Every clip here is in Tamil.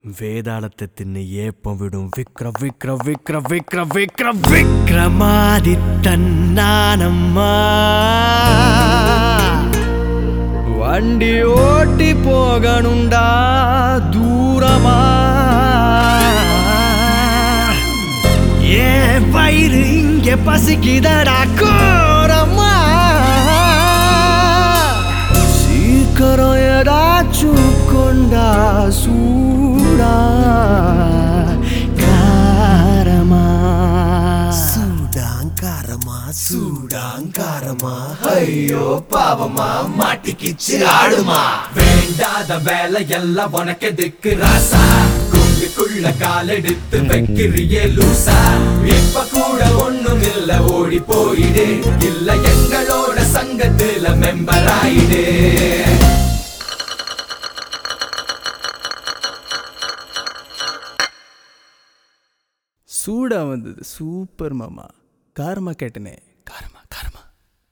வேதாளத்தை தின்னு ஏப்பம் விடும் விக்ர விக்ர விக்ர விக்ர விக்ர விக்ரமாதித்தன் நானம்மா வண்டி ஓட்டி போகணுண்டா தூரமா ஏன் வயிறு இங்க பசிக்குதடா கோரமா சீக்கிரம் ஏதாச்சும் கொண்டா சூடா காரமா சூடாங்காரமா சூடாங்காரமா ஐயோ பாவமா மாட்டிக்கிச்சு ஆடுமா வேண்டாத வேலை எல்லாம் உனக்கு எதுக்கு ராசா குண்டுக்குள்ள காலெடுத்து வைக்கிறியே லூசா இப்ப கூட ஒண்ணும் இல்ல ஓடி போயிடு இல்ல எங்களோட சங்கத்துல மெம்பர் ஆயிடு சூடா வந்தது சூப்பர் மாமா காரமா கேட்டனே காரமா காரமா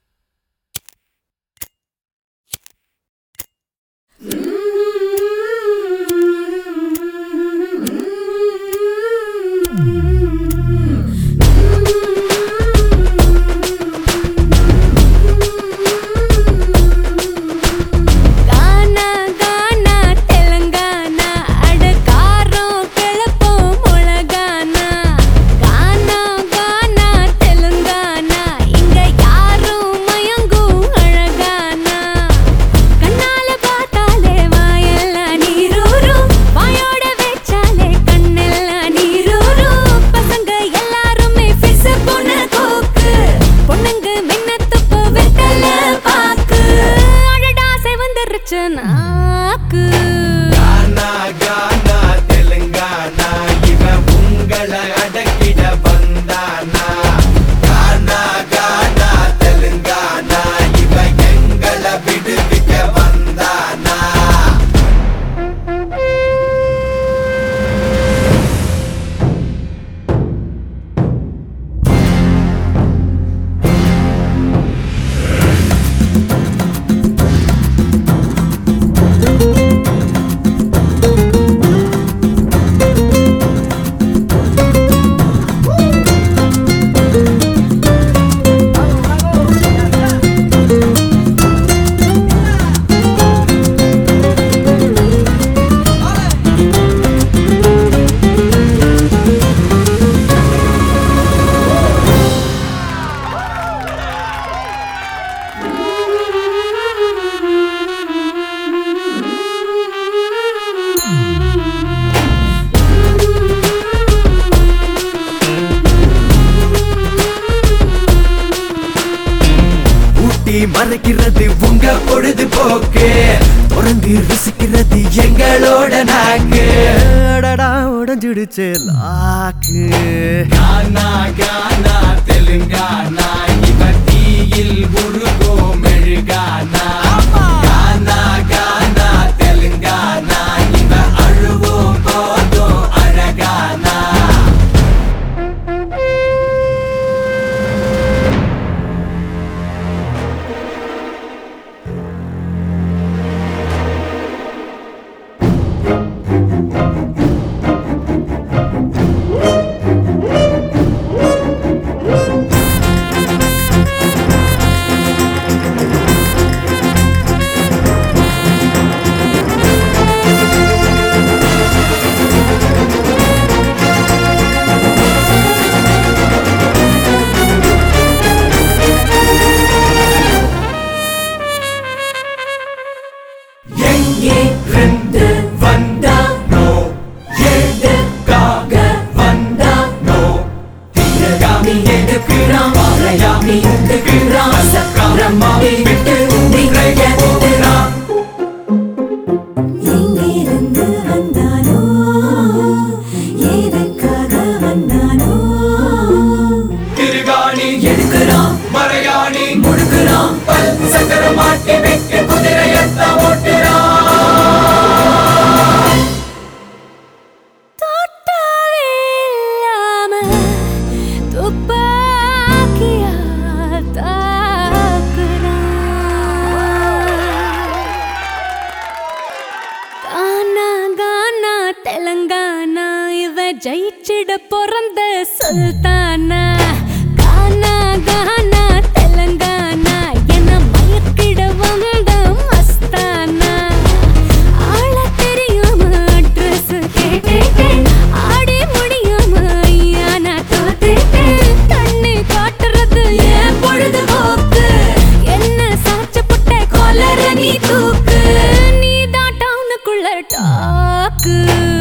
கானா கானா தெலங்கானா அட காரம் கிளப்போம் முழகானா கானா கானா தெலுங்கானா இங்க யாரும் மயங்கும் அழகானா கண்ணால பார்த்தாலே வாயெல்லாம் நீரூரும் வாயோட வச்சாலே கண்ணெல்லாம் நீரூரும் பசங்க எல்லாருமே ஃபிஸ் பொண்ணு கோக்கு பொண்ணுங்க மின்னத்துப்பு வெத்தல பாக்கு அழடா செவந்துருச்சு நாக்கு கானா கானா தெலுங்கானா இவன் உங்களை அடக்கிட வந்தானா கானா கானா தெலுங்கானா இவன் எங்களை விடுவிக்க வந்தானா ஊட்டி மறைக்கிறது உங்க பொழுதுபோக்கு தொடர்ந்து ருசிக்கிறது எங்களோட நாக்கு அடடா உடஞ்சிடுச்சு லாக்கு கானா கானா தெலுங்கானா இவன் தீயில் உருகோ மெழுகானா கானா கானா தெலுங்கானா இவன் அழுவோம் போதும் அழகானா தெலங்கானா இவ ஜெயிச்சிட பிறந்த சுல்தானா கானா கானா தெலங்கானா என மயக்கிட வந்த மஸ்தானா ஆள தெரியாம அட்ரஸ் கேட்டேன் ஆடி முடியாம ஐயா நான் தோத்துட்டேன் தண்ணி காட்டுறது ஏன் பொழுதுபோக்கு என்ன சாச்சப்பட்ட கொலர நீ தூக்கு நீ தான் டவுனுக்குள்ள டாக்கு